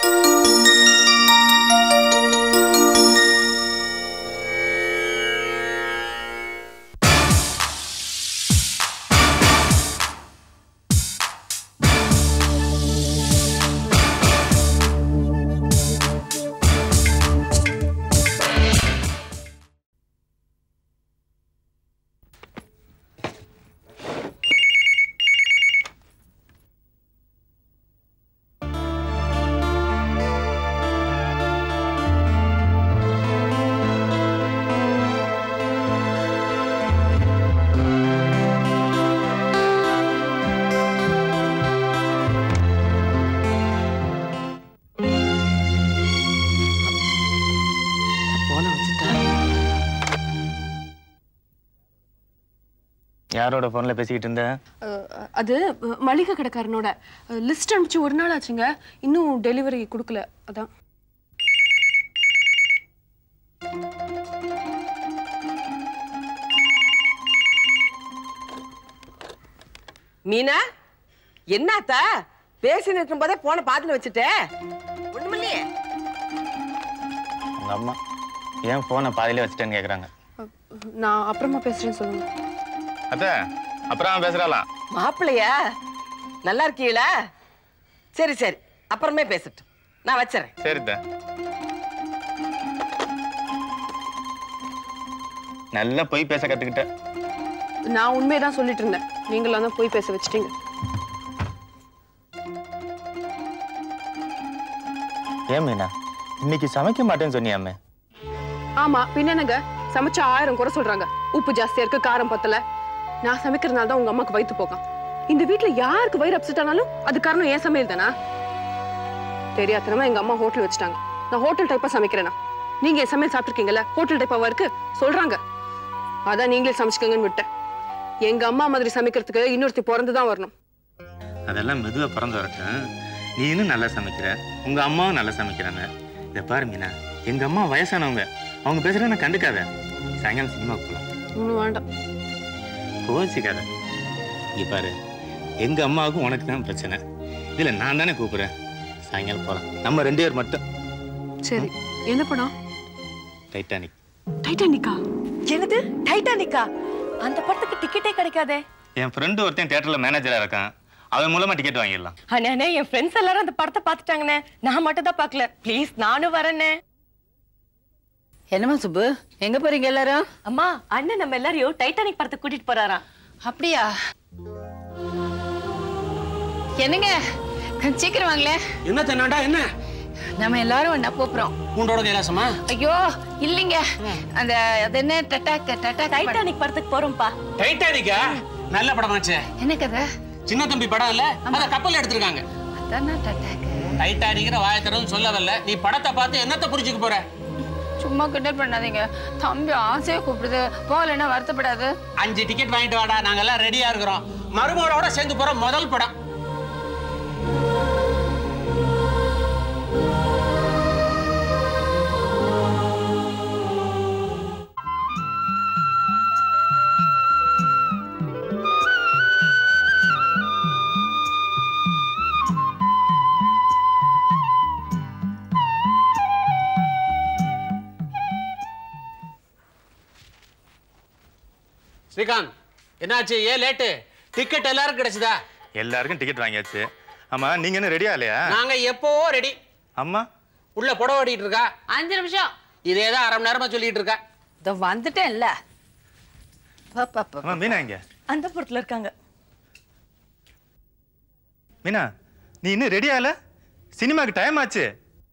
போன வச்சுட்டா யாரோட ஃபோனில் பேசிக்கிட்டு இருந்த அஹ், அது அஹ், மளிகை கடைக்காரனோட லிஸ்ட் அனுப்பிச்சு ஒரு நாள் ஆச்சுங்க இன்னும் டெலிவரி கொடுக்கல அதான் மீனா என்னாத்தா பேசிட்டு இருக்கும் போதே போன பாத்துல வச்சுட்டே ஒண்ணுமில்லையே உங்கள் அம்மா ஏன் ஃபோனை பாதியிலே வச்சுட்டேன்னு கேட்குறாங்க அஹ், நான் அப்புறமா பேசுறேன்னு சொல்லுங்க அத்தை அப்புறம் பேசுகிறாளாம் மாப்பிள்ளையா நல்லா இருக்கீங்களா சரி சரி அப்புறமே பேசட்டும் நான் வச்சுறேன் சரித்த நல்லா போய் பேச கற்றுக்கிட்ட நான் உண்மையை தான் சொல்லிட்டு இருந்தேன் நீங்களாம் தான் போய் பேச வச்சிட்டீங்க ஏன் மீனா இன்னைக்கு சமைக்க மாட்டேன்னு சொன்னியாமே ஆமா பின்ன என்னங்க சமைச்சா ஆயிரம் குறை சொல்றாங்க உப்பு ஜாஸ்தியா இருக்கு காரம் பத்தல நான் சமைக்கிறதுனால தான் உங்க அம்மாக்கு வயித்து போகும் இந்த வீட்ல யாருக்கு வயிறு அப்செட் ஆனாலும் அது காரணம் ஏன் சமையல் தானா தெரியாதனமா எங்க அம்மா ஹோட்டல் வச்சுட்டாங்க நான் ஹோட்டல் டைப்பா சமைக்கிறேனா நீங்க என் சமையல் சாப்பிட்டுருக்கீங்கல்ல ஹோட்டல் டைப்பாவா இருக்கு சொல்றாங்க அதான் நீங்களே சமைச்சுக்கங்கன்னு விட்டேன் எங்க அம்மா மாதிரி சமைக்கிறதுக்கு இன்னொருத்தி பிறந்து தான் வரணும் அதெல்லாம் மெதுவாக பிறந்து வரட்டும் நீனும் நல்லா சமைக்கிற உங்கள் அம்மாவும் நல்லா சமைக்கிறாங்க இதை பாரு மீனா எங்கள் அம்மா வயசானவங்க அவங்க பேசுகிறத நான் கண்டுக்காத சாயங்காலம் சினிமாவுக்கு போகலாம் ஒன்றும் வேண்டாம் கோச்சிக்காத இங்கே பாரு எங்கள் அம்மாவுக்கும் உனக்கு தான் பிரச்சனை இதில் நான் தானே கூப்பிடுறேன் சாயங்காலம் போகலாம் நம்ம ரெண்டு பேர் மட்டும் சரி என்ன படம் டைட்டானிக் டைட்டானிக்கா என்னது டைட்டானிக்கா அந்த படத்துக்கு டிக்கெட்டே கிடைக்காதே என் ஃப்ரெண்டு ஒருத்தன் தேட்டரில் மேனேஜராக இருக்கான் அவன் மூலமாக டிக்கெட் வாங்கிடலாம் அண்ணே என் ஃப்ரெண்ட்ஸ் எல்லாரும் அந்த படத்தை பார்த்துட்டாங்கண்ணே நான் மட்டும் தான் பார்க்கல ப்ளீஸ் நானும் வரேண்ணே என்னம்மா சுப்பு எங்க போறீங்க எல்லாரும் அம்மா அண்ணன் நம்ம எல்லாரையும் டைட்டானிக் படத்துக்கு கூட்டிட்டு போறாராம் அப்படியா என்னங்க கொஞ்சம் சீக்கிரம் வாங்களே என்ன தென்னாண்டா என்ன நம்ம எல்லாரும் ஒண்ணா போறோம் உண்டோட கைலாசமா ஐயோ இல்லைங்க அந்த அது என்ன டட்டாக் டட்டாக் டைட்டானிக் படத்துக்கு போறோம்ப்பா டைட்டானிக்கா நல்ல படமாச்சே என்ன கதை சின்ன தம்பி படம் இல்ல அத கப்பல் எடுத்திருக்காங்க அதானா டட்டாக் டைட்டானிக்கிற வாயத்தரன்னு சொல்லவில்ல நீ படத்தை பார்த்து என்னத்த புரிஞ்சுக்க போற சும்மா கிண்டல் பண்ணாதீங்க தம்பி ஆசையா கூப்பிடுது போகலைன்னா வருத்தப்படாது அஞ்சு டிக்கெட் வாங்கிட்டு வாடா நாங்க எல்லாம் ரெடியா இருக்கிறோம் மருமகளோட சேர்ந்து போற முதல் படம் ஸ்ரீகாந்த் என்னாச்சு ஏன் லேட்டு டிக்கெட் எல்லாரும் கிடைச்சதா எல்லாருக்கும் டிக்கெட் வாங்கியாச்சு ஆமாம் நீங்கள் என்ன ரெடியா இல்லையா நாங்க எப்போவோ ரெடி அம்மா உள்ள புடவை ஓடிட்டு இருக்கா அஞ்சு நிமிஷம் இதே தான் அரை மணி நேரமா சொல்லிட்டு இருக்கா இதோ வந்துட்டேன்ல பாப்பா அம்மா மீனா இங்க அந்த படத்துல இருக்காங்க மீனா நீ இன்னும் ரெடியா இல்ல சினிமாக்கு டைம் ஆச்சு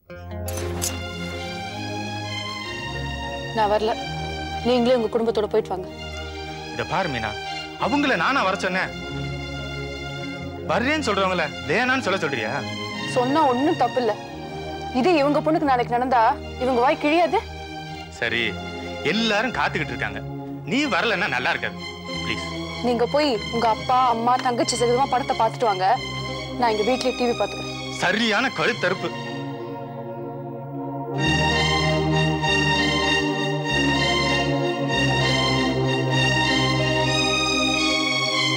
நான் வரல நீங்களே உங்க குடும்பத்தோட போயிட்டு வாங்க இத பாரு மீனா அவங்கள நானா வர சொன்னேன் வர்றேன்னு சொல்றவங்கள வேணான்னு சொல்ல சொல்றியா சொன்னா ஒண்ணும் தப்பு இல்ல இது இவங்க பொண்ணுக்கு நாளைக்கு நடந்தா இவங்க வாய் கிழியாது சரி எல்லாரும் காத்துக்கிட்டு இருக்காங்க நீ வரலன்னா நல்லா இருக்காது ப்ளீஸ் நீங்க போய் உங்க அப்பா அம்மா தங்கச்சி சகிதமா படத்தை பார்த்துட்டு வாங்க நான் இங்க வீட்லயே டிவி பார்த்துக்கிறேன் சரியான கழுத்தறுப்பு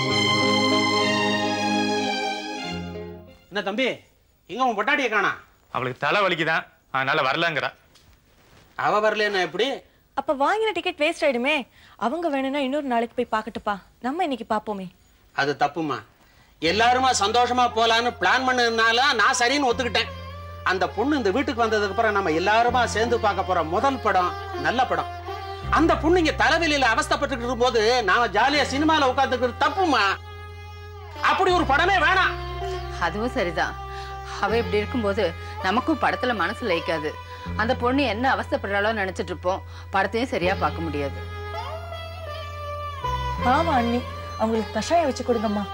என்ன தம்பி எங்க உன் பொட்டாட்டியை காணா அவளுக்கு தலை வலிக்குதான் அதனால வரலங்கிறா அவ வரலன்னா எப்படி அப்ப வாங்கின டிக்கெட் வேஸ்ட் ஆயிடுமே அவங்க வேணும்னா இன்னொரு நாளைக்கு போய் பார்க்கட்டுப்பா நம்ம இன்னைக்கு பார்ப்போமே அது தப்புமா எல்லாருமா சந்தோஷமா போலான்னு பிளான் பண்ணதுனால நான் சரின்னு ஒத்துக்கிட்டேன் அந்த பொண்ணு இந்த வீட்டுக்கு வந்ததுக்கு அப்புறம் நம்ம எல்லாருமா சேர்ந்து பார்க்க போற முதல் படம் நல்ல படம் அந்த பொண்ணு இங்க தலைவலியில அவஸ்தைப்பட்டு இருக்கும் போது நாம ஜாலியா சினிமால உட்காந்துக்கிறது தப்புமா அப்படி ஒரு படமே வேணாம் அதுவும் சரிதான் அவ இப்படி இருக்கும்போது நமக்கும் படத்துல மனசு லயிக்காது அந்த பொண்ணு என்ன அவஸ்தைப்படுறாளோ நினைச்சிட்டு இருப்போம் படத்தையும் சரியா பார்க்க முடியாது ஆமா அண்ணி அவங்களுக்கு கஷாயம் வச்சு கொடுங்கம்மா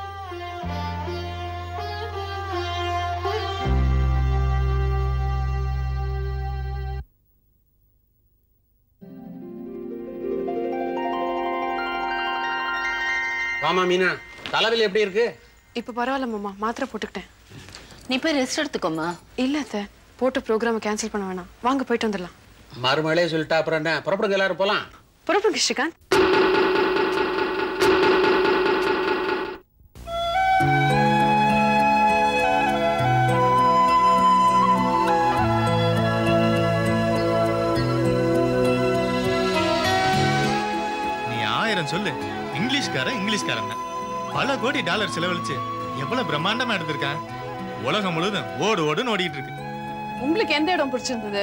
வாமா மீனா தலைவலி எப்படி இருக்கு இப்ப பரவாயில்ல மாமா மாத்திரை போட்டுக்கிட்டேன் நீ போய் ரெஸ்ட் எடுத்துக்கோமா இல்ல அத்தை போட்ட ப்ரோக்ராமை கேன்சல் பண்ண வேணாம் வாங்க போயிட்டு வந்துடலாம் மறுமழையே சொல்லிட்டா அப்புறம் என்ன புறப்படுங்க எல்லாரும் போலாம் புறப்படுங்க ஸ்ரீகாந்த் நீ ஆயிரம் சொல்லு இங்கிலீஷ்காரன் இங்கிலீஷ்காரன் தான் பல கோடி டாலர் செலவழிச்சு எவ்வளவு பிரம்மாண்டமா எடுத்திருக்கான் உலகம் முழுதும் ஓடு ஓடுன்னு ஓடிட்டு இருக்கு உங்களுக்கு எந்த இடம் பிடிச்சிருந்தது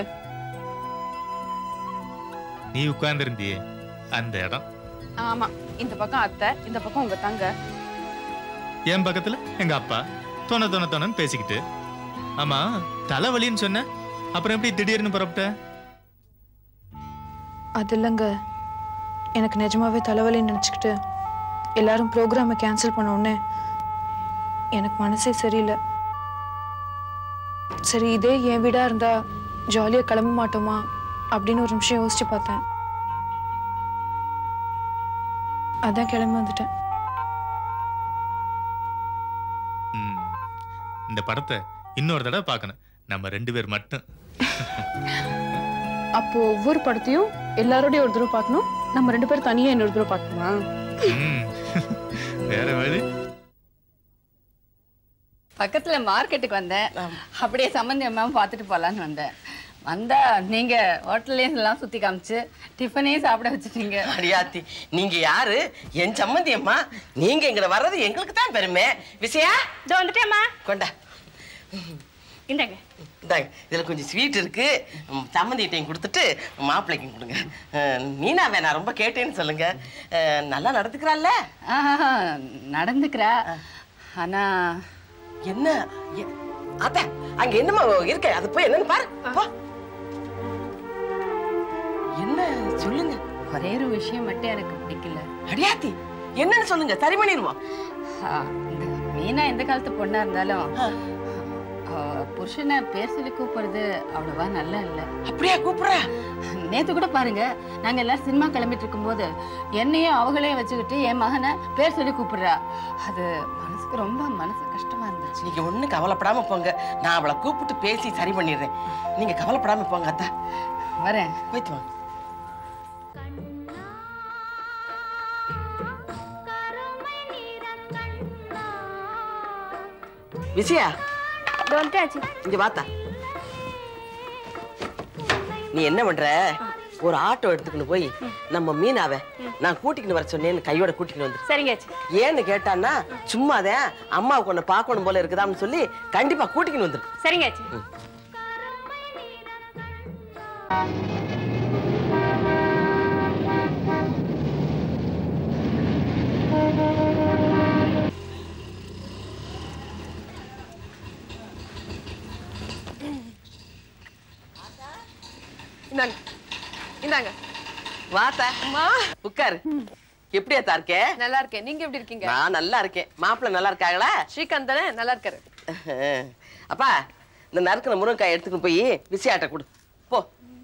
நீ உட்கார்ந்திருந்தியே அந்த இடம் ஆமா இந்த பக்கம் அத்தை இந்த பக்கம் உங்க தங்க என் பக்கத்துல எங்க அப்பா தொண தொண தொணன்னு பேசிக்கிட்டு ஆமா தலைவலின்னு சொன்ன அப்புறம் எப்படி திடீர்னு புறப்பட்ட அது இல்லைங்க எனக்கு நிஜமாவே தலைவலின்னு நினச்சிக்கிட்டு எல்லாரும் ப்ரோக்ராமை கேன்சல் பண்ண உடனே எனக்கு மனசே சரியில்லை சரி இதே என் வீடா இருந்தா ஜாலியாக கிளம்ப மாட்டோமா அப்படின்னு ஒரு நிமிஷம் யோசிச்சு பார்த்தேன் அதான் கிளம்பி வந்துட்டேன் ம். இந்த படத்தை இன்னொரு தடவை பார்க்கணும் நம்ம ரெண்டு பேர் மட்டும் அப்போ ஒவ்வொரு படத்தையும் எல்லாரோடய ஒரு தடவை பார்க்கணும் நம்ம ரெண்டு பேரும் தனியா இன்னொரு தடவை பார்க்கணுமா ம். வேற வழி பக்கத்துல மார்க்கெட்டுக்கு வந்தேன் அப்படியே சம்மந்தி அம்மாவும் பார்த்துட்டு போலான்னு வந்தேன் வந்தா நீங்க ஹோட்டல்லையும் எல்லாம் சுத்தி காமிச்சு டிஃபனையும் சாப்பிட வச்சுட்டீங்க அடியாத்தி நீங்க யாரு என் சம்மந்தி அம்மா நீங்க இங்க வர்றது எங்களுக்கு தான் பெருமை விசயா இதோ வந்துட்டேம்மா கொண்டா இந்தாங்க இந்தாங்க இதில் கொஞ்சம் ஸ்வீட் இருக்கு ம், சம்மந்திகிட்டையும் கொடுத்துட்டு மாப்பிள்ளைக்கும் கொடுங்க அஹ், மீனா வேணா ரொம்ப கேட்டேன்னு சொல்லுங்க அஹ், நல்லா நடந்துக்கிறாள்ல ஆஹா, நடந்துக்கிறா ஆனா என்ன எ- அத்தை அங்க என்னம்மா இருக்க அது போய் என்னன்னு பாரு போ என்ன சொல்லுங்க ஒரே ஒரு விஷயம் மட்டும் எனக்கு பிடிக்கல அடியாத்தி என்னன்னு சொல்லுங்க சரி பண்ணிடுவோம் ஆ, இந்த மீனா எந்த காலத்து பொண்ணா இருந்தாலும் அவ புருஷனை பேர் சொல்லி கூப்பிடுறது அவ்வளவா நல்லா இல்ல அப்படியே கூப்பிடுற நேத்து கூட பாருங்க நாங்க எல்லாரும் சினிமா கிளம்பிட்டு இருக்கும்போது என்னையும் அவங்களே வச்சுக்கிட்டு என் மகனை பேர் சொல்லி கூப்பிடுறா அது மனசுக்கு ரொம்ப மனசு கஷ்டமா இருந்துச்சு நீங்க ஒண்ணும் கவலைப்படாம போங்க நான் அவளை கூப்பிட்டு பேசி சரி பண்ணிடுறேன் நீங்க கவலைப்படாம போங்க அத்தா வரேன் போயிட்டு வாங்க விஜயா இதோ வந்துட்டாச்சு இங்க வாத்தா நீ என்ன பண்ற ஒரு ஆட்டோ எடுத்துக்கிட்டு போய் நம்ம மீனாவை நான் கூட்டிக்கிட்டு வர சொன்னேன்னு கையோட கூட்டிக்கிட்டு வந்து சரிங்காச்சு ஏன்னு கேட்டான்னா சும்மாதான் அம்மாவுக்கு ஒன்னு பார்க்கணும் போல இருக்குதான்னு சொல்லி கண்டிப்பா கூட்டிக்கிட்டு வந்துரு சரிங்காச்சு இந்தாங்க இந்தாங்க வாத்தா உட்காரு எப்படியா தா இருக்கே நல்லா இருக்கேன் நீங்க எப்படி இருக்கீங்க நான் நல்லா இருக்கேன் மாப்பிள்ளை நல்லா இருக்காங்களா ஸ்ரீகாந்த் தானே நல்லா இருக்காரு அப்பா இந்த நறுக்கின முருங்கைக்காய் எடுத்துக்கிட்டு போய் விசையாட்ட கொடு போ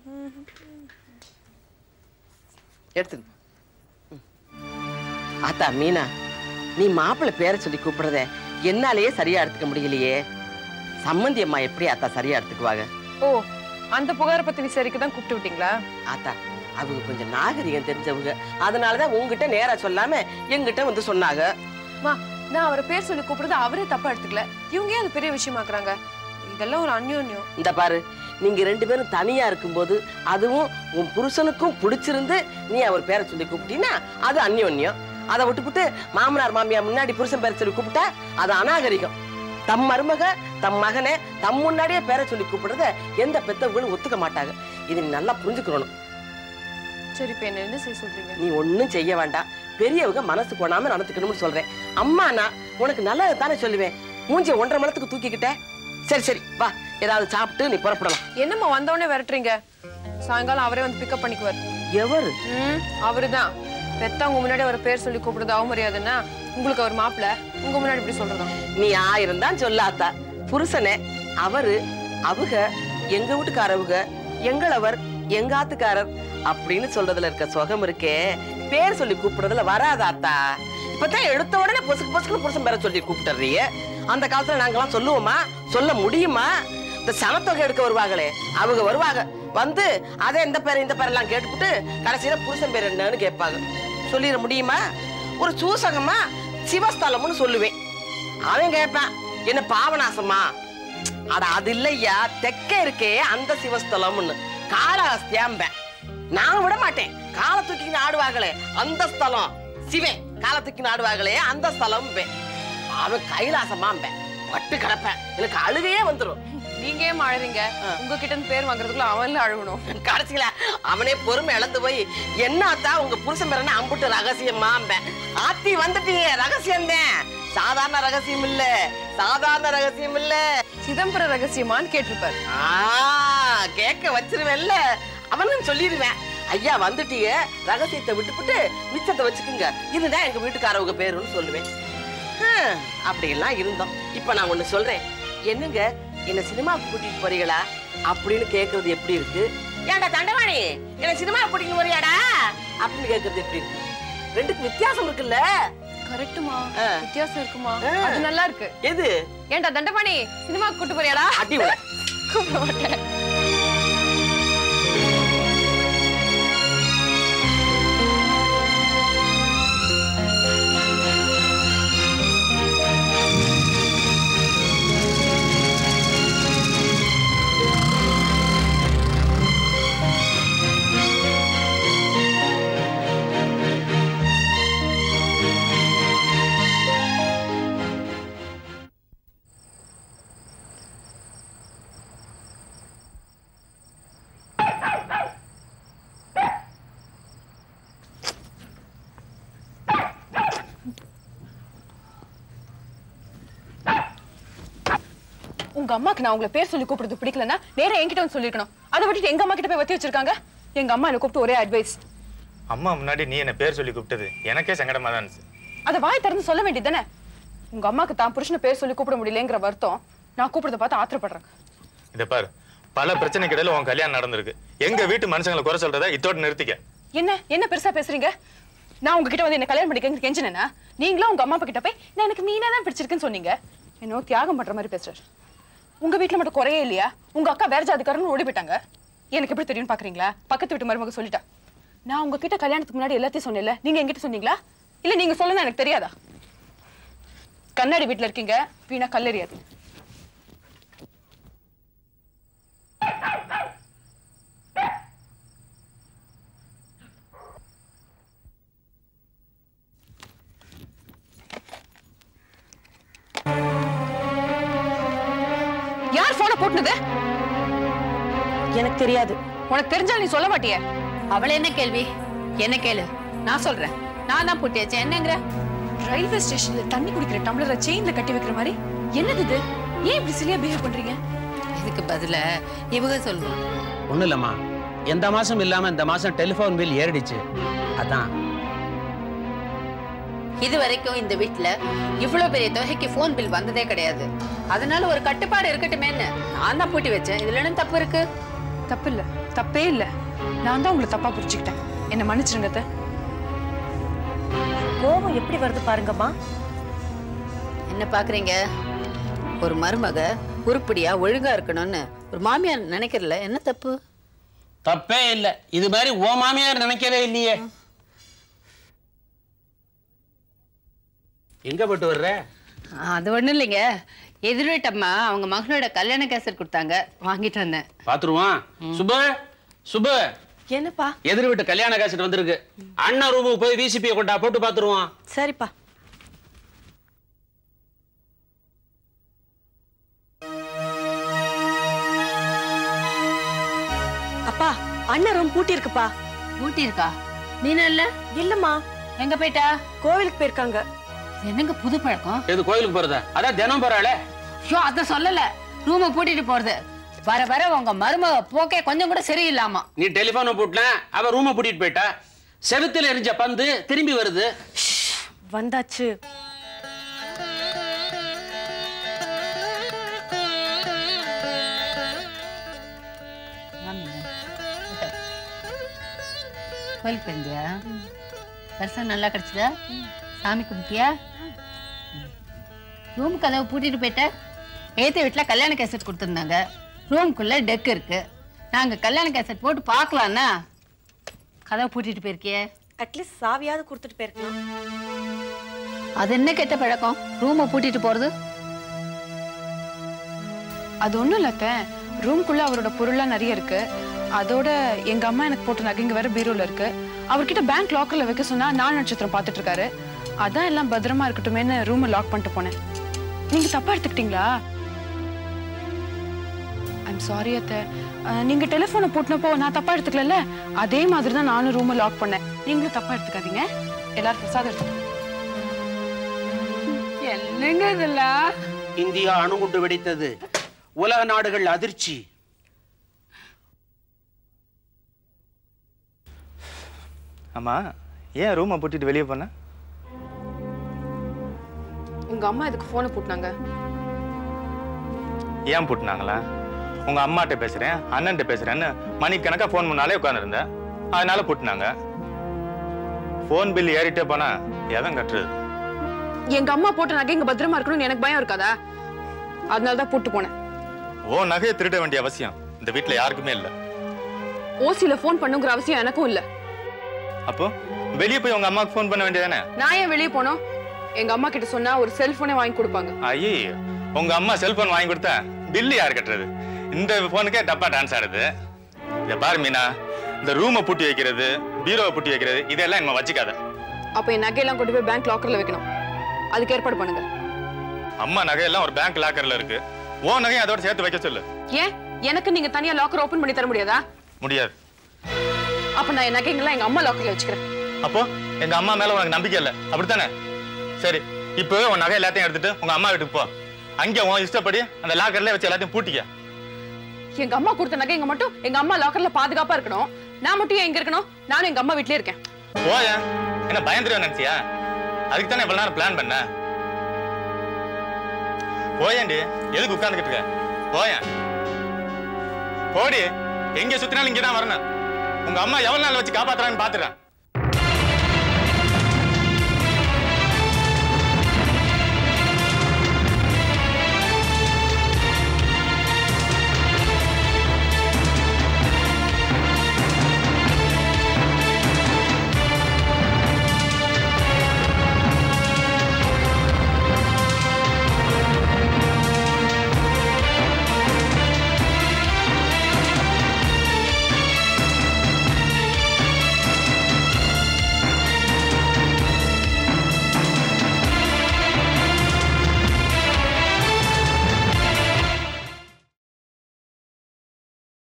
எடுத்துக்கு ம். ஆத்தா மீனா நீ மாப்பிள்ளை பேரை சொல்லி கூப்பிடுறத என்னாலேயே சரியா எடுத்துக்க முடியலையே சம்மந்தி அம்மா எப்படி ஆத்தா சரியா எடுத்துக்குவாங்க ஓ அந்த புகாரை பத்தி விசாரிக்க தான் கூப்பிட்டு விட்டீங்களா ஆத்தா அவங்க கொஞ்சம் நாகரிகம் தெரிஞ்சவங்க அதனாலதான் உங்ககிட்ட நேரா சொல்லாம எங்கிட்ட வந்து சொன்னாங்க மா நான் அவரை பேர் சொல்லி கூப்பிடுறது அவரே தப்பா எடுத்துக்கல இவங்க ஏன் அது பெரிய விஷயமாக்குறாங்க இத அதெல்லாம் ஒரு அந்யோன்யம் இந்த பாரு நீங்க ரெண்டு பேரும் தனியா இருக்கும்போது அதுவும் உன் புருஷனுக்கும் பிடிச்சிருந்து நீ அவர் பேரை சொல்லி கூப்பிட்டீங்கன்னா அது அந்யோன்யம் அதை விட்டுப்புட்டு மாமனார் மாமியார் முன்னாடி புருஷன் பேரை சொல்லி கூப்பிட்டா அது அநாகரிகம் தம் மருமக தம் மகனை தம் முன்னாடியே பேரை சொல்லி கூப்பிடுறத எந்த பெத்தவங்களும் ஒத்துக்க மாட்டாங்க இதை நீ நல்லா புரிஞ்சுக்கணும் சரி இப்ப என்ன என்ன செய்ய சொல்றீங்க நீ ஒண்ணும் செய்ய வேண்டாம் பெரியவங்க மனசு போனாம நடந்துக்கணும்னு சொல்றேன் அம்மா நான் உனக்கு நல்லது தானே சொல்லுவேன் மூஞ்சி ஒன்றரை மணத்துக்கு தூக்கிக்கிட்ட சரி சரி வா ஏதாவது சாப்பிட்டு நீ புறப்படலாம் என்னம்மா வந்தவொடனே விரட்டுறீங்க சாயங்காலம் அவரே வந்து பிக்கப் பண்ணிக்குவார் எவரு ம் அவருதான் பெத்தவங்க முன்னாடி அவர் பேர் சொல்லி கூப்பிடுறது அவமரியாதைன்னா உங்களுக்கு அவர் மாப்பிள்ள உங்க முன்னாடி இப்படி சொல்றதா நீ ஆயிரம் தான் சொல்லாத்தா புருஷனே அவரு அவங்க எங்க வீட்டுக்காரவுக எங்களவர் எங்க ஆத்துக்காரர் அப்படின்னு சொல்றதுல இருக்க சுகம் இருக்கே பேர் சொல்லி கூப்பிடுறதுல வராதாத்தா இப்பதான் எடுத்த உடனே பொசுக்கு பொசுக்கு புருஷன் பேரை சொல்லி கூப்பிட்டுறிய அந்த காலத்துல நாங்கெல்லாம் சொல்லுவோமா சொல்ல முடியுமா இந்த சனத்தொகை எடுக்க வருவாங்களே அவங்க வருவாங்க வந்து அதை இந்த பேர் இந்த பேரெல்லாம் கேட்டுப்புட்டு கடைசியில புருஷன் பேர் என்னன்னு கேட்பாங்க சொல்லிட முடியுமா ஒரு சூசகமா சிவஸ்தலம்னு சொல்லுவேன் அவன் கேட்பான் என்ன பாவநாசமா அட அது இல்லையா தெக்க இருக்கே அந்த சிவஸ்தலம்னு காளஹஸ்தியாம்பேன் நான் விட மாட்டேன் காலை தூக்கின்னு ஆடுவாங்களே அந்த ஸ்தலம் சிவன் காலை தூக்கின்னு ஆடுவாங்களே அந்த ஸ்தலம் அவன் கைலாசமாம்பேன் பட்டு கிடப்பேன் எனக்கு அழுகையே வந்துரும் நீங்க ஏன் அழுறீங்க உங்ககிட்ட இருந்து பேர் வாங்குறதுக்குள்ள அவன்ல அழுகணும் கடைசியில அவனே பொறுமை இழந்து போய் என்னத்தான் உங்க புருஷன் பேர் என்ன அம்புட்டு ரகசியமாம்பேன் ஆத்தி வந்துட்டீங்க ரகசியம் தான் சாதாரண ரகசியம் இல்ல சாதாரண ரகசியம் இல்ல சிதம்பர ரகசியமான்னு கேட்டிருப்பாரு ஆ, கேட்க வச்சிருவேன்ல அவனும் சொல்லிடுவேன் ஐயா வந்துட்டீங்க ரகசியத்தை விட்டுப்புட்டு மிச்சத்தை வச்சுக்குங்க இதுதான் எங்க வீட்டுக்காரவங்க பேருன்னு சொல்லுவேன் ஹம், அப்படியெல்லாம் இருந்தோம் இப்ப நான் ஒண்ணு சொல்றேன் என்னங்க என்ன சினிமாவுக்கு கூட்டிட்டு போறீங்களா அப்படின்னு கேக்குறது எப்படி இருக்கு ஏன்டா தண்டவாணி என்ன சினிமா கூட்டிட்டு போறியாடா அப்படின்னு கேக்குறது எப்படி இருக்கு ரெண்டுக்கு வித்தியாசம் இருக்குல்ல கரெக்ட்டுமா ஆ. வித்தியாசம் இருக்குமா ஆ. அது நல்லா இருக்கு எது ஏன்டா தண்டபாணி சினிமாக்கு கூட்டு போறியாடா அடி உள்ள. கூப்பிட மாட்டேன் உங்க அம்மாக்கு நான் உங்களை பேர் சொல்லி கூப்பிடுறது பிடிக்கலன்னா நேரா என்கிட்ட வந்து சொல்லிருக்கணும் அதை விட்டுட்டு எங்க அம்மா கிட்ட போய் வத்தி வச்சிருக்காங்க எங்க அம்மா என்ன கூப்பிட்டு ஒரே அட்வைஸ் அம்மா முன்னாடி நீ என்ன பேர் சொல்லி கூப்பிட்டது எனக்கே சங்கடமா தான் இருந்துச்சு அதை வாய் திறந்து சொல்ல வேண்டியது தானே உங்க அம்மாக்கு தான் புருஷனை பேர் சொல்லி கூப்பிட முடியலங்கிற வருத்தம் நான் கூப்பிடுறத பார்த்து ஆத்திரப்படுறேன் இதை பாரு பல பிரச்சனைக்கு இடையில உன் கல்யாணம் நடந்திருக்கு எங்க வீட்டு மனுஷங்களை குறை சொல்றத இத்தோட நிறுத்திக்க என்ன என்ன பெருசா பேசுறீங்க நான் உங்ககிட்ட வந்து என்ன கல்யாணம் பண்ணிக்க கெஞ்சினேனா நீங்களும் உங்க அம்மா அப்பா கிட்ட போய் நான் எனக்கு மீனா தான் பிடிச்சிருக்குன்னு சொன்னீங்க என்னோ தியாகம் பண்ற மாதிரி பேசுறாரு உங்க வீட்ல மட்டும் குறையே இல்லையா உங்க அக்கா வேற ஜாதிக்காரன்னு ஓடி போயிட்டாங்க எனக்கு எப்படி தெரியும் பாக்குறீங்களா பக்கத்து வீட்டு மருமக சொல்லிட்டா நான் உங்ககிட்ட கல்யாணத்துக்கு முன்னாடி எல்லாத்தையும் சொன்னேன்ல நீங்க என்கிட்ட சொன்னீங்களா இல்ல நீங்க சொல்லுங்க எனக்கு தெரியாதா கண்ணாடி வீட்ல இருக்கீங்க வீணா கல்லெறியாது யார் போன போட்டுனது எனக்கு தெரியாது உனக்கு தெரிஞ்சால் நீ சொல்ல மாட்டியே அவள என்ன கேள்வி என்ன கேளு நான் சொல்றேன் நான் தான் பூட்டியாச்சு என்னங்கிற ரயில்வே ஸ்டேஷன்ல தண்ணி குடிக்கிற டம்ளரை செயின்ல கட்டி வைக்கிற மாதிரி என்னது இது ஏன் இப்படி சிலியா பிஹேவ் பண்றீங்க இதுக்கு பதில இவங்க சொல்லணும் ஒண்ணும் இல்லம்மா எந்த மாசம் இல்லாம இந்த மாசம் டெலிபோன் பில் ஏறிடுச்சு அதான் இது வரைக்கும் இந்த வீட்ல இவ்வளவு பெரிய தொகைக்கு ஃபோன் பில் வந்ததே கிடையாது அதனால ஒரு கட்டுப்பாடு இருக்கட்டுமேன்னு நான் தான் பூட்டி வச்சேன் இதுல என்ன தப்பு இருக்கு தப்பு இல்ல தப்பே இல்ல நான் தான் உங்களை தப்பா புரிச்சுக்கிட்டேன் என்ன மன்னிச்சிருங்க அத்தை. கோபம் எப்படி வருது பாருங்கம்மா என்ன பாக்குறீங்க ஒரு மருமக உருப்படியா ஒழுங்கா இருக்கணும்னு ஒரு மாமியார் நினைக்கிறதுல என்ன தப்பு தப்பே இல்ல இது மாதிரி ஓ மாமியார் நினைக்கவே இல்லையே எங்க போட்டு வர்ற அது ஒண்ணும் இல்லைங்க எதிர் வீட்டம்மா அவங்க மகளோட கல்யாண கேசட் கொடுத்தாங்க வாங்கிட்டு வந்தேன் பாத்துருவான் சுபு சுபு என்னப்பா எதிர் வீட்டு கல்யாண காசட் வந்திருக்கு அண்ணன் ரூமுக்கு போய் விசிபியை கொண்டா போட்டு பாத்துருவான் சரிப்பா அப்பா அண்ணன் ரூம் பூட்டி இருக்குப்பா ஊட்டி இருக்கா மீனா இல்ல இல்லம்மா எங்க போயிட்டா கோவிலுக்கு போயிருக்காங்க என்னங்க புது பழக்கம் எது கோயிலுக்கு போறதா அதான் தினம் போறாளே ஐயோ அத சொல்லல ரூமை பூட்டிட்டு போறது வர வர உங்க மருமக போக்கே கொஞ்சம் கூட சரியில்லாமா நீ டெலிபோனை போட்டல அவ ரூமை பூட்டிட்டு போயிட்டா செவுத்துல எரிஞ்ச பந்து திரும்பி வருது வந்தாச்சு கோயிலுக்கு போயிருந்தியா தரிசனம் நல்லா கிடைச்சதா சாமி கும்பிட்டியா ரூம் கதவை பூட்டிட்டு போயிட்ட ஏத்த வீட்டுல கல்யாண கேசட் கொடுத்துருந்தாங்க ரூம்குள்ள டெக் இருக்கு நாங்க கல்யாண கேசட் போட்டு பார்க்கலான்னா கதவை பூட்டிட்டு போயிருக்கியே அட்லீஸ்ட் சாவியாவது கொடுத்துட்டு போயிருக்கலாம் அது என்ன கெட்ட பழக்கம் ரூமை பூட்டிட்டு போறது அது ஒன்றும் இல்ல அத்தை ரூம்குள்ள அவரோட பொருள்லாம் நிறைய இருக்கு அதோட எங்க அம்மா எனக்கு போட்ட நகைங்க வேற பீரோல இருக்கு அவர்கிட்ட பேங்க் லாக்கர்ல வைக்க சொன்னா நாலு நட்சத்திரம் பார்த்துட்டு இருக்காரு அதான் எல்லாம் பத்திரமா இருக்கட்டுமேன்னு ரூமை லாக் பண்ணிட்டு போனேன் நீங்க தப்பா எடுத்துக்கிட்டீங்களா ஐம் சாரி அத்தை அஹ், நீங்க டெலிஃபோனை போட்டினப்போ நான் தப்பா எடுத்துக்கல அதே மாதிரி தான் நானும் ரூமை லாக் பண்ணேன் நீங்களும் தப்பா எடுத்துக்காதீங்க எல்லாரும் பிரசாதம் எடுத்துக்கோங்க என்னங்க இதெல்லாம் இந்தியா அணுகுண்டு வெடித்தது உலக நாடுகள் அதிர்ச்சி ஆமா ஏன் ரூமை பூட்டிட்டு வெளியே போன உங்க அம்மா இதுக்கு போனை போட்டாங்க ஏன் பூட்டினாங்களா உங்க அம்மாட்ட பேசுறேன் அண்ணன்ட்ட பேசுறேன்னு மணிக்கணக்கா ஃபோன் பண்ணாலே உட்காந்துருந்தேன் அதனால பூட்டினாங்க ஃபோன் பில் ஏறிட்டே போனா எதன் கட்டுறது எங்க அம்மா போட்ட நகை இங்க பத்திரமா இருக்கணும்னு எனக்கு பயம் இருக்காதா அதனால தான் போட்டு போனேன் ஓ நகையை திருட வேண்டிய அவசியம் இந்த வீட்ல யாருக்குமே இல்ல ஓசியில ஃபோன் பண்ணுங்கிற அவசியம் எனக்கும் இல்ல அப்போ வெளியே போய் உங்க அம்மாவுக்கு ஃபோன் பண்ண வேண்டியதானே நான் ஏன் வெளியே போனோம் எங்க அம்மா கிட்ட சொன்னா ஒரு செல்போனே வாங்கி கொடுப்பாங்க ஐயே உங்க அம்மா செல்போன் வாங்கி கொடுத்தா பில்லு யார் கட்டுறது இந்த போனுக்கே டப்பா டான்ஸ் ஆடுது இத பாரு மீனா இந்த ரூமை பூட்டி வைக்கிறது பீரோவை பூட்டி வைக்கிறது இதெல்லாம் இனிமே வச்சுக்காத அப்ப என் நகையெல்லாம் கொண்டு போய் பேங்க் லாக்கர்ல வைக்கணும் அதுக்கு ஏற்பாடு பண்ணுங்க அம்மா நகையெல்லாம் ஒரு பேங்க் லாக்கர்ல இருக்கு ஓ நகையை அதோட சேர்த்து வைக்க சொல்லு ஏன் எனக்கு நீங்க தனியா லாக்கர் ஓபன் பண்ணி தர முடியாதா முடியாது அப்ப நான் என் நகைங்கெல்லாம் எங்க அம்மா லாக்கர்ல வச்சுக்கிறேன் அப்போ எங்க அம்மா மேல உனக்கு நம்பிக்கை இல்ல அப்படித்தானே சரி இப்பவே உன் நகை எல்லாத்தையும் எடுத்துட்டு உங்க அம்மா வீட்டுக்கு போ அங்க உன் இஷ்டப்படி அந்த லாக்கர்ல வச்சு எல்லாத்தையும் பூட்டிக்க எங்க அம்மா கொடுத்த நகைங்க மட்டும் எங்க அம்மா லாக்கர்ல பாதுகாப்பா இருக்கணும் நான் மட்டும் ஏன் எங்க இருக்கணும் நானும் எங்க அம்மா வீட்லயே இருக்கேன் போய என்ன பயந்துருவேன் நினைச்சியா அதுக்கு தானே இவ்வளவு நேரம் பிளான் பண்ண போயேண்டி எதுக்கு உட்கார்ந்துகிட்டு இருக்க போயேன் போடி எங்க சுத்தினாலும் இங்கதான் வரணும் உங்க அம்மா எவ்வளவு நாள் வச்சு காப்பாத்துறான்னு பாத்துறேன்